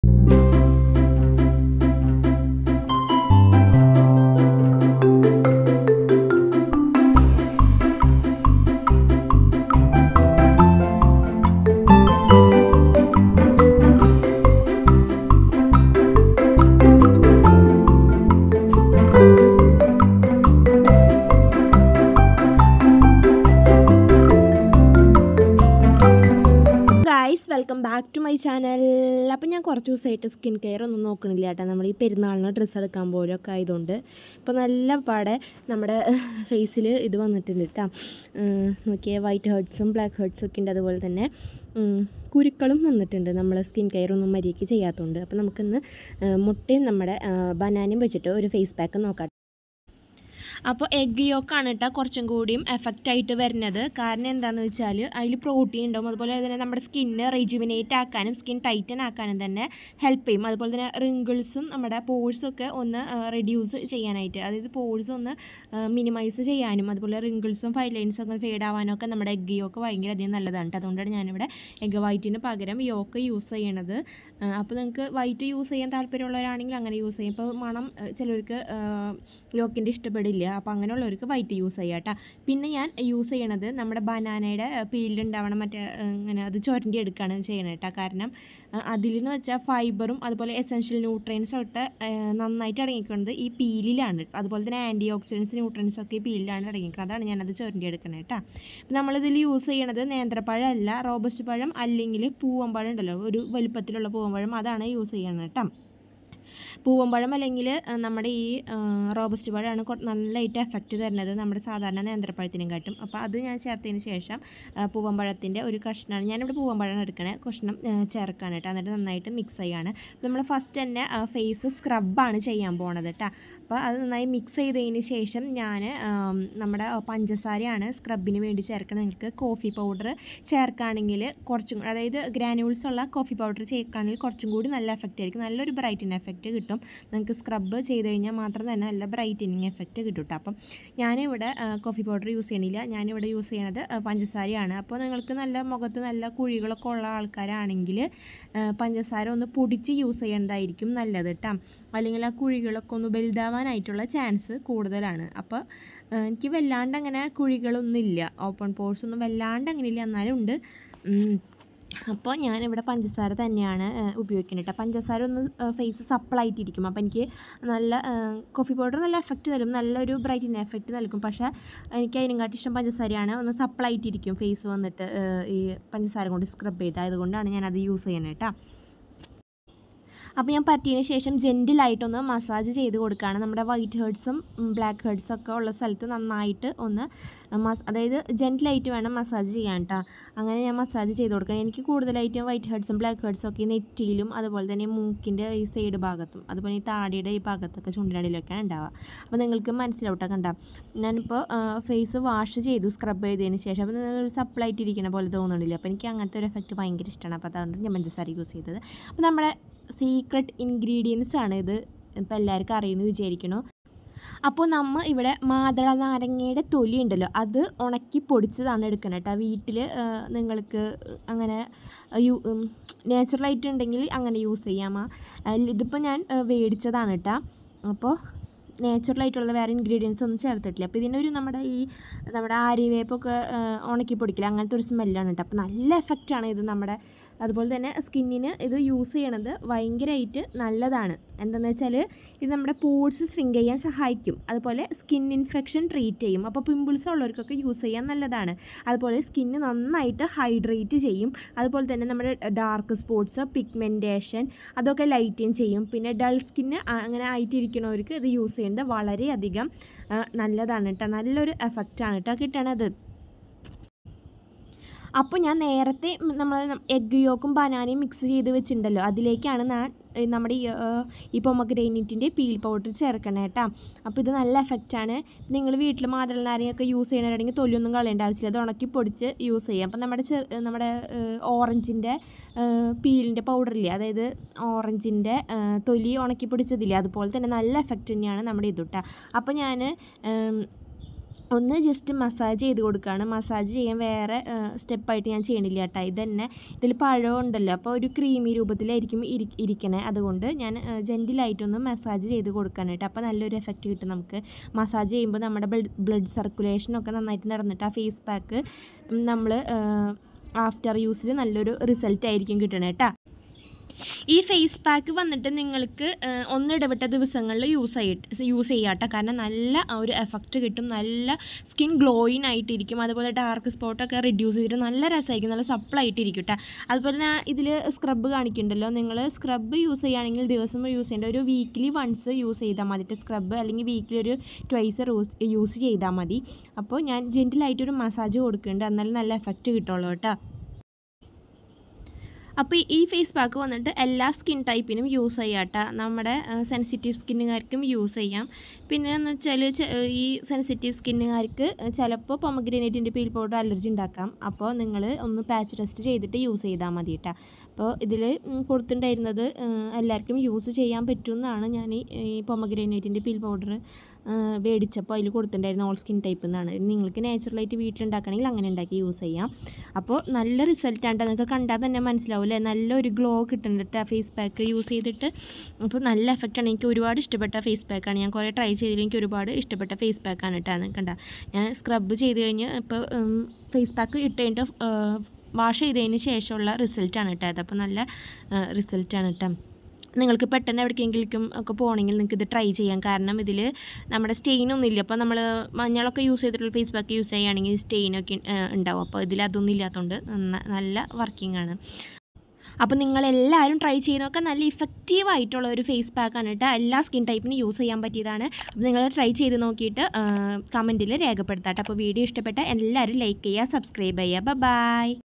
Guys welcome back to my channel അപ്പം ഞാൻ കുറച്ച് ദിവസമായിട്ട് സ്കിൻ കെയർ ഒന്നും നോക്കണില്ല കേട്ടോ നമ്മൾ ഈ പെരുന്നാളിന് ഡ്രസ്സ് എടുക്കാൻ പോലൊക്കെ ആയതുകൊണ്ട് ഇപ്പോൾ നല്ല പാടെ നമ്മുടെ ഫേസിൽ ഇത് വന്നിട്ടുണ്ട് കേട്ടോ നോക്കിയേ വൈറ്റ് ഹേർട്സും ബ്ലാക്ക് ഹേർട്സും ഒക്കെ ഉണ്ട് അതുപോലെ തന്നെ ഉം, കുരുക്കളും വന്നിട്ടുണ്ട് നമ്മൾ സ്കിൻ കെയർ ഒന്നും മര്യാദയ്ക്ക് ചെയ്യാത്തതുകൊണ്ട് അപ്പോൾ നമുക്കിന്ന് ആ, മുട്ടയും നമ്മുടെ ബനാനയും വെച്ചിട്ട് ഒരു ഫേസ് പാക്ക് നോക്കാം അപ്പോൾ എഗ് യോക്കാണ് കേട്ടോ കുറച്ചും കൂടിയും എഫക്റ്റ് ആയിട്ട് വരുന്നത് കാരണം എന്താണെന്ന് വെച്ചാൽ അതിൽ പ്രോട്ടീൻ ഉണ്ടാവും അതുപോലെ തന്നെ നമ്മുടെ സ്കിന്ന് റെജുവിനേറ്റ് ആക്കാനും സ്കിൻ ടൈറ്റൻ ആക്കാനും തന്നെ ഹെൽപ്പ് ചെയ്യും അതുപോലെ തന്നെ റിങ്കിൾസും നമ്മുടെ പോഴ്സും ഒക്കെ ഒന്ന് റെഡ്യൂസ് ചെയ്യാനായിട്ട് അതായത് പോഴ്സ് ഒന്ന് മിനിമൈസ് ചെയ്യാനും അതുപോലെ റിങ്കിൾസും ഫൈവ് ലൈൻസും ഒക്കെ ഫേഡ് ആവാനും ഒക്കെ നമ്മുടെ എഗ് യോക്ക് ഭയങ്കര അധികം നല്ലതാണ് ട്ടോ. അതുകൊണ്ടാണ് ഞാനിവിടെ എഗ് വൈറ്റിന് പകരം യോക്ക് യൂസ് ചെയ്യണത് അപ്പോൾ നിങ്ങൾക്ക് വൈറ്റ് യൂസ് ചെയ്യാൻ താല്പര്യമുള്ളവരാണെങ്കിൽ അങ്ങനെ യൂസ് ചെയ്യും ഇപ്പോൾ മണം ആ, ചിലർക്ക് യോക്കിൻ്റെ ഇഷ്ടപ്പെടില്ല അപ്പോൾ അങ്ങനെയുള്ളവർക്ക് വൈറ്റ് യൂസ് ചെയ്യാം കേട്ടോ പിന്നെ ഞാൻ യൂസ് ചെയ്യണത് നമ്മുടെ ബനാനയുടെ പീലുണ്ടാവണം മറ്റേ ആ, ഇങ്ങനെ അത് ചുരണ്ടി എടുക്കുകയാണ് ചെയ്യണത് കേട്ടോ കാരണം അതിലെന്ന് വെച്ചാൽ ഫൈബറും അതുപോലെ എസെൻഷ്യൽ ന്യൂട്രിയൻസും ഒക്കെ ആ, നന്നായിട്ട് അടങ്ങിക്കുന്നത് ഈ പീലിലാണ് അതുപോലെ തന്നെ ആൻറ്റി ഓക്സിഡൻസ് ന്യൂട്രിയൻസ് ഒക്കെ ഈ പീലിലാണ് അടങ്ങിയിരിക്കുന്നത് അതാണ് ഞാനത് ചുരണ്ടി എടുക്കണത് കേട്ടോ നമ്മളിതിൽ യൂസ് ചെയ്യണത് നേന്ത്രപ്പഴം അല്ല റോബസ്റ്റ് പഴം അല്ലെങ്കിൽ പൂവമ്പഴം ഉണ്ടല്ലോ ഒരു വലുപ്പത്തിലുള്ള പൂവമ്പഴം അതാണ് യൂസ് ചെയ്യണത് കേട്ടോ പൂവമ്പഴം അല്ലെങ്കിൽ നമ്മുടെ ഈ റോബസ്റ്റ് പഴമാണ് കൊ- നല്ലതായിട്ട് എഫക്റ്റ് തരുന്നത് നമ്മുടെ സാധാരണ നേന്ത്രപ്പഴത്തിനും കാട്ടും അപ്പോൾ അത് ഞാൻ ചേർത്തതിന് ശേഷം ആ, പൂവമ്പഴത്തിൻ്റെ ഒരു കഷ്ണമാണ് ഞാനിവിടെ പൂവമ്പഴം എടുക്കണേ കഷ്ണം ആ, ചേർക്കാണ് കേട്ടോ എന്നിട്ട് നന്നായിട്ട് മിക്സ് ചെയ്യാണ് നമ്മൾ ഫസ്റ്റ് തന്നെ ഫേസ് സ്ക്രബാണ് ചെയ്യാൻ പോണത് കേട്ടോ അപ്പോൾ അത് നന്നായി മിക്സ് ചെയ്തതിന് ശേഷം ഞാൻ നമ്മുടെ പഞ്ചസാരയാണ് സ്ക്രബിന് വേണ്ടി ചേർക്കണം നിങ്ങൾക്ക് കോഫി പൗഡർ ചേർക്കുകയാണെങ്കിൽ കുറച്ചും കൂടി അതായത് ഗ്രാനുൾസ് ഉള്ള കോഫി പൗഡർ ചേർക്കുകയാണെങ്കിൽ കുറച്ചും കൂടി നല്ല എഫക്റ്റ് ആയിരിക്കും നല്ലൊരു ബ്രൈറ്റനിങ് എഫക്റ്റ് കിട്ടും നിങ്ങൾക്ക് സ്ക്രബ് ചെയ്ത് കഴിഞ്ഞാൽ മാത്രം തന്നെ നല്ല ബ്രൈറ്റനിങ് എഫക്റ്റ് കിട്ടും കേട്ടോ അപ്പം ഞാനിവിടെ കോഫി പൗഡർ യൂസ് ചെയ്യണില്ല ഞാനിവിടെ യൂസ് ചെയ്യണത് ആ, പഞ്ചസാരയാണ് അപ്പോൾ നിങ്ങൾക്ക് നല്ല മുഖത്ത് നല്ല കുഴികളൊക്കെ ഉള്ള ആൾക്കാരാണെങ്കിൽ ആ, പഞ്ചസാര ഒന്ന് പൊടിച്ച് യൂസ് ചെയ്യേണ്ടതായിരിക്കും നല്ലത് കേട്ടോ അല്ലെങ്കിൽ ആ കുഴികളൊക്കെ ഒന്ന് വലുതാവാനായിട്ടുള്ള ചാൻസ് കൂടുതലാണ് അപ്പോൾ ആ, എനിക്ക് വല്ലാണ്ട് അങ്ങനെ കുഴികളൊന്നുമില്ല ഓപ്പൺ പോർസ് ഒന്നും വല്ലാണ്ട് അങ്ങനെ ഇല്ല എന്നാലും ഉണ്ട് ഉം. അപ്പോൾ ഞാനിവിടെ പഞ്ചസാര തന്നെയാണ് ആ, ഉപയോഗിക്കുന്നത് കേട്ടോ പഞ്ചസാര ഒന്ന് ഫേസ് സപ്പിളായിട്ടിരിക്കും അപ്പോൾ എനിക്ക് നല്ല കോഫി പൗഡർ നല്ല എഫക്റ്റ് തരും നല്ലൊരു ബ്രൈറ്റിന് എഫക്റ്റ് നൽകും പക്ഷേ എനിക്ക് അതിനെക്കാട്ടി ഇഷ്ടം പഞ്ചസാരയാണ് ഒന്ന് സപ്പിളായിട്ടിരിക്കും ഫേസ് വന്നിട്ട് ആ, ഈ പഞ്ചസാര കൊണ്ട് സ്ക്രബ് ചെയ്ത് അതുകൊണ്ടാണ് ഞാനത് യൂസ് ചെയ്യുന്നത് കേട്ടോ അപ്പോൾ ഞാൻ പറ്റിയതിന് ശേഷം ജെൻറ്റിലായിട്ടൊന്ന് മസാജ് ചെയ്ത് കൊടുക്കുകയാണ് നമ്മുടെ വൈറ്റ് ഹേർട്സും ബ്ലാക്ക് ഹേർട്സും ഒക്കെ ഉള്ള സ്ഥലത്ത് നന്നായിട്ട് ഒന്ന് മസ് അതായത് ജെൻറ്റിലായിട്ട് വേണം മസാജ് ചെയ്യാൻ കേട്ടോ അങ്ങനെ ഞാൻ മസാജ് ചെയ്ത് കൊടുക്കണം എനിക്ക് കൂടുതലായിട്ടും വൈറ്റ് ഹേർട്സും ബ്ലാക്ക് ഹേർട്സും ഒക്കെ ഈ നെറ്റിയിലും അതുപോലെ തന്നെ മൂക്കിൻ്റെ ഈ സൈഡ് ഭാഗത്തും അതുപോലെ ഈ താടിയുടെ ഈ ഭാഗത്തൊക്കെ ചുണ്ടിനടിയിലൊക്കെയാണ് ഉണ്ടാവുക അപ്പോൾ നിങ്ങൾക്ക് മനസ്സിലാവട്ടെ കണ്ട ഞാനിപ്പോൾ ഫേസ് വാഷ് ചെയ്തു സ്ക്രബ് ചെയ്തതിന് ശേഷം അപ്പോൾ നിങ്ങൾ സപ്ലൈ ആയിട്ടിരിക്കുന്ന പോലെ തോന്നുന്നില്ല അപ്പോൾ എനിക്ക് അങ്ങനത്തെ ഒരു എഫക്റ്റ് ഭയങ്കര ഇഷ്ടമാണ് അപ്പോൾ അതുകൊണ്ട് ഞാൻ പഞ്ചസാര യൂസ് ചെയ്തത് അപ്പോൾ നമ്മുടെ സീക്രട്ട് ഇൻഗ്രീഡിയൻസ് ആണ് ഇത് ഇപ്പോൾ എല്ലാവർക്കും അറിയുമെന്ന് വിചാരിക്കണു അപ്പോൾ നമ്മൾ ഇവിടെ മാതള നാരങ്ങയുടെ തൊലി ഉണ്ടല്ലോ അത് ഉണക്കി പൊടിച്ചതാണ് എടുക്കുന്നത് കേട്ടോ വീട്ടിൽ നിങ്ങൾക്ക് അങ്ങനെ യു നാച്ചുറലായിട്ട് ഉണ്ടെങ്കിൽ അങ്ങനെ യൂസ് ചെയ്യാം ഇതിപ്പോൾ ഞാൻ ആ, മേടിച്ചതാണ് കേട്ടോ അപ്പോൾ നാച്ചുറലായിട്ടുള്ള വേറെ ഇൻഗ്രീഡിയൻസ് ഒന്നും ചേർത്തിട്ടില്ല അപ്പോൾ ഇതിനൊരു നമ്മുടെ ഈ നമ്മുടെ ആര്യവേപ്പൊക്കെ ആ, ഉണക്കി പൊടിക്കില്ല അങ്ങനത്തെ ഒരു സ്മെല്ലാണ് കേട്ടോ അപ്പോൾ നല്ല എഫക്റ്റാണ് ഇത് നമ്മുടെ അതുപോലെ തന്നെ സ്കിന്നിന് ഇത് യൂസ് ചെയ്യണത് ഭയങ്കരമായിട്ട് നല്ലതാണ് എന്താണെന്ന് വെച്ചാൽ ഇത് നമ്മുടെ പോഴ്സ് സ്ട്രിങ്ക് ചെയ്യാൻ സഹായിക്കും അതുപോലെ സ്കിൻ ഇൻഫെക്ഷൻ ട്രീറ്റ് ചെയ്യും അപ്പോൾ പിമ്പിൾസ് ഉള്ളവർക്കൊക്കെ യൂസ് ചെയ്യാൻ നല്ലതാണ് അതുപോലെ സ്കിന്ന് നന്നായിട്ട് ഹൈഡ്രേറ്റ് ചെയ്യും അതുപോലെ തന്നെ നമ്മുടെ ഡാർക്ക് സ്പോട്ട്സ് പിഗ്മെൻറ്റേഷൻ അതൊക്കെ ലൈറ്റൻ ചെയ്യും പിന്നെ ഡൾ സ്കിന്ന് അങ്ങനെ ആയിട്ടിരിക്കുന്നവർക്ക് ഇത് യൂസ് ചെയ്യുന്നത് വളരെയധികം ആ, നല്ലതാണ് കേട്ടോ നല്ലൊരു എഫക്റ്റാണ് കേട്ടോ കിട്ടണത് അപ്പോൾ ഞാൻ നേരത്തെ നമ്മൾ എഗ് യോക്കും ബനാനയും മിക്സ് ചെയ്ത് വെച്ചിട്ടുണ്ടല്ലോ അതിലേക്കാണ് ഞാൻ ഏ, നമ്മുടെ ഈ ഏ, ഈ പൊമഗ്രേനറ്റിൻ്റെ പീൽ പൗഡർ ചേർക്കണേ കേട്ടോ അപ്പോൾ ഇത് നല്ല എഫക്റ്റാണ് നിങ്ങൾ വീട്ടിൽ മാതള നാരങ്ങയൊക്കെ യൂസ് ചെയ്യണവരാണെങ്കിൽ തൊലിയൊന്നും കളയേണ്ട ആവശ്യമില്ല അത് ഉണക്കി പൊടിച്ച് യൂസ് ചെയ്യാം അപ്പോൾ നമ്മുടെ ചെ നമ്മുടെ ഓറഞ്ചിൻ്റെ പീലിൻ്റെ പൗഡറില്ലേ അതായത് ഓറഞ്ചിൻ്റെ തൊലി ഉണക്കി പൊടിച്ചതില്ലേ അതുപോലെ തന്നെ നല്ല എഫക്റ്റ് തന്നെയാണ് നമ്മുടെ ഇത് കേട്ടോ അപ്പോൾ ഞാൻ ഒന്ന് ജസ്റ്റ് മസാജ് ചെയ്ത് കൊടുക്കുകയാണ് മസാജ് ചെയ്യാൻ വേറെ സ്റ്റെപ്പായിട്ട് ഞാൻ ചെയ്യണില്ല കേട്ടോ ഇതന്നെ ഇതിൽ പഴം ഉണ്ടല്ലോ അപ്പോൾ ഒരു ക്രീമി രൂപത്തിലായിരിക്കും ഇരി ഇരിക്കണേ അതുകൊണ്ട് ഞാൻ ജെൻറ്റിലായിട്ടൊന്ന് മസാജ് ചെയ്ത് കൊടുക്കാനായിട്ട് അപ്പോൾ നല്ലൊരു എഫക്റ്റ് കിട്ടും നമുക്ക് മസാജ് ചെയ്യുമ്പോൾ നമ്മുടെ ബ്ലഡ് ബ്ലഡ് സർക്കുലേഷനൊക്കെ നന്നായിട്ട് നടന്നിട്ട് ആ ഫേസ് പാക്ക് നമ്മൾ ആഫ്റ്റർ യൂസിൽ നല്ലൊരു റിസൾട്ട് ആയിരിക്കും കിട്ടണേ കേട്ടോ ഈ ഫേസ് പാക്ക് വന്നിട്ട് നിങ്ങൾക്ക് ഏഹ്, ഒന്നിടവിട്ട ദിവസങ്ങളിൽ യൂസ് ചെയ്യ യൂസ് ചെയ്യാട്ടോ കാരണം നല്ല ആ ഒരു എഫക്റ്റ് കിട്ടും നല്ല സ്കിൻ ഗ്ലോയിങ് ആയിട്ടിരിക്കും അതുപോലെ ഡാർക്ക് സ്പോട്ടൊക്കെ റിഡ്യൂസ് ചെയ്തിട്ട് നല്ല രസമായിരിക്കും നല്ല സപ്ലൈ ആയിട്ടിരിക്കും കേട്ടോ അതുപോലെ തന്നെ ഇതിൽ സ്ക്രബ്ബ് കാണിക്കുന്നുണ്ടല്ലോ നിങ്ങൾ സ്ക്രബ്ബ് യൂസ് ചെയ്യുകയാണെങ്കിൽ ദിവസം യൂസ് ചെയ്യേണ്ട ഒരു വീക്ക്ലി വൺസ് യൂസ് ചെയ്താൽ മതി സ്ക്രബ്ബ് അല്ലെങ്കിൽ വീക്കിലി ഒരു ട്വൈസ് യൂസ് ചെയ്താൽ മതി അപ്പോൾ ഞാൻ ജെൻറ്റിലായിട്ടൊരു മസാജ് കൊടുക്കുന്നുണ്ട് എന്നാലും നല്ല എഫക്റ്റ് കിട്ടുള്ളൂ കേട്ടോ അപ്പോൾ ഈ ഫേസ് പാക്ക് വന്നിട്ട് എല്ലാ സ്കിൻ ടൈപ്പിനും യൂസ് ചെയ്യാം കേട്ടോ നമ്മുടെ സെൻസിറ്റീവ് സ്കിന്നുകാർക്കും യൂസ് ചെയ്യാം പിന്നെ എന്ന് വെച്ചാൽ ഈ സെൻസിറ്റീവ് സ്കിന്നുകാർക്ക് ചിലപ്പോൾ പൊമഗ്രനേറ്റിൻ്റെ പീൽ പൗഡർ അലർജി ഉണ്ടാക്കാം അപ്പോൾ നിങ്ങൾ ഒന്ന് പാച്ച് ടെസ്റ്റ് ചെയ്തിട്ട് യൂസ് ചെയ്താൽ മതി കേട്ടോ അപ്പോൾ ഇതിൽ കൊടുത്തിട്ടുണ്ടായിരുന്നത് ഉം, എല്ലാവർക്കും യൂസ് ചെയ്യാൻ പറ്റുമെന്നാണ് ഞാൻ ഈ ഈ പൊമഗ്രനേറ്റിൻ്റെ പീൽ പൗഡർ മേടിച്ചപ്പോൾ അതിൽ കൊടുത്തിട്ടുണ്ടായിരുന്നു ഓൾ സ്കിൻ ടൈപ്പ് എന്നാണ് നിങ്ങൾക്ക് നാച്ചുറലായിട്ട് വീട്ടിലുണ്ടാക്കണമെങ്കിൽ അങ്ങനെ ഉണ്ടാക്കി യൂസ് ചെയ്യാം അപ്പോൾ നല്ല റിസൾട്ടാണ് നിങ്ങൾക്ക് കണ്ടാൽ തന്നെ മനസ്സിലാവില്ലേ നല്ലൊരു ഗ്ലോ കിട്ടുന്നുണ്ട് ആ ഫേസ് പാക്ക് യൂസ് ചെയ്തിട്ട് അപ്പോൾ നല്ല എഫക്റ്റാണ് എനിക്ക് ഒരുപാട് ഇഷ്ടപ്പെട്ട ഫേസ് പാക്കാണ് ഞാൻ കുറേ ട്രൈ ചെയ്തതിൽ എനിക്ക് ഒരുപാട് ഇഷ്ടപ്പെട്ട ഫേസ് പാക്കാണ് കേട്ടോ കണ്ട ഞാൻ സ്ക്രബ് ചെയ്ത് കഴിഞ്ഞ് ഇപ്പോൾ ഫേസ് പാക്ക് ഇട്ട് കഴിഞ്ഞിട്ട് വാഷ് ചെയ്തതിന് ശേഷമുള്ള റിസൾട്ടാണ് കേട്ടോ അത് അപ്പോൾ നല്ല റിസൾട്ടാണ് കേട്ടോ നിങ്ങൾക്ക് പെട്ടെന്ന് എവിടേക്കെങ്കിലും ഒക്കെ പോകണമെങ്കിൽ നിങ്ങൾക്ക് ഇത് ട്രൈ ചെയ്യാം കാരണം ഇതിൽ നമ്മുടെ സ്റ്റെയിനൊന്നും ഇല്ല അപ്പോൾ നമ്മൾ മഞ്ഞളൊക്കെ യൂസ് ചെയ്തിട്ടുള്ള ഫേസ് പാക്ക് യൂസ് ചെയ്യുകയാണെങ്കിൽ സ്റ്റെയിനൊക്കെ ഉണ്ടാവും അപ്പോൾ ഇതിൽ അതൊന്നും ഇല്ലാത്തതുകൊണ്ട് നന്ന- നല്ല വർക്കിംഗ് ആണ് അപ്പോൾ നിങ്ങളെല്ലാവരും ട്രൈ ചെയ്യുന്നതൊക്കെ നല്ല ഇഫക്റ്റീവ് ആയിട്ടുള്ള ഒരു ഫേസ് പാക്കാണ് കേട്ടോ എല്ലാ സ്കിൻ ടൈപ്പിനും യൂസ് ചെയ്യാൻ പറ്റിയതാണ് അപ്പോൾ നിങ്ങൾ ട്രൈ ചെയ്ത് നോക്കിയിട്ട് കമൻറ്റിൽ രേഖപ്പെടുത്താം കേട്ടോ അപ്പോൾ വീഡിയോ ഇഷ്ടപ്പെട്ട എല്ലാവരും ലൈക്ക് ചെയ്യുക സബ്സ്ക്രൈബ് ചെയ്യുക ബൈ